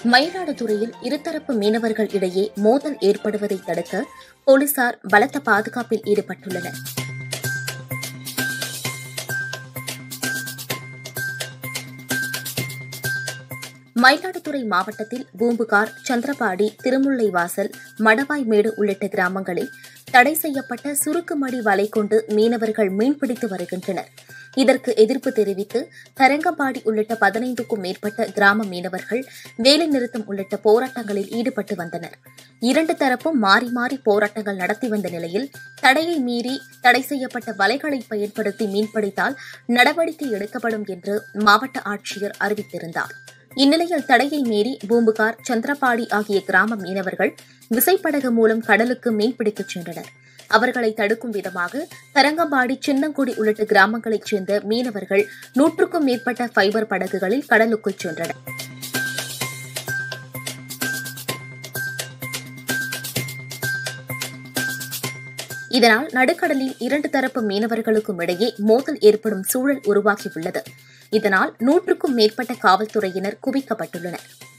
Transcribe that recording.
மயிலாடுதுறையில் இருதரப்பு மீனவர்கள் இடையே மோதல் ஏற்படுவதை தடுக்க போலீசார் பலத்த பாதுகாப்பில் ஈடுபட்டுள்ளனர் மயிலாடுதுறை மாவட்டத்தில் பூம்புகார் சந்திரபாடி திருமுல்லைவாசல் மடவாய்மேடு உள்ளிட்ட கிராமங்களில் தடை செய்யப்பட்ட சுருக்குமடி வலை கொண்டு மீனவர்கள் மீன்பிடித்து வருகின்றனர் இதற்கு எதிர்ப்பு தெரிவித்து தரங்கம்பாடி உள்ளிட்ட பதினைந்துக்கும் மேற்பட்ட கிராம மீனவர்கள் வேலைநிறுத்தம் உள்ளிட்ட போராட்டங்களில் ஈடுபட்டு வந்தனர் இரண்டு தரப்பும் மாறி மாறி போராட்டங்கள் நடத்தி வந்த நிலையில் தடையை மீறி தடை செய்யப்பட்ட வலைகளை பயன்படுத்தி மீன்பிடித்தால் நடவடிக்கை எடுக்கப்படும் என்று மாவட்ட ஆட்சியர் அறிவித்திருந்தார் இந்நிலையில் தடையை மீறி பூம்புகார் சந்திரபாடி ஆகிய கிராம மீனவர்கள் விசைப்படகு மூலம் கடலுக்கு மீன்பிடிக்கச் சென்றனர் அவர்களை தடுக்கும் விதமாக தரங்கம்பாடி சின்னங்குடி உள்ளிட்ட கிராமங்களைச் சேர்ந்த மீனவர்கள் நூற்றுக்கும் மேற்பட்ட ஃபைபர் படகுகளில் கடலுக்குள் சென்றனர் இதனால் நடுக்கடலில் இரண்டு தரப்பு மீனவர்களுக்கும் இடையே மோதல் ஏற்படும் சூழல் உருவாகியுள்ளது இதனால் நூற்றுக்கும் மேற்பட்ட காவல்துறையினர் குவிக்கப்பட்டுள்ளனர்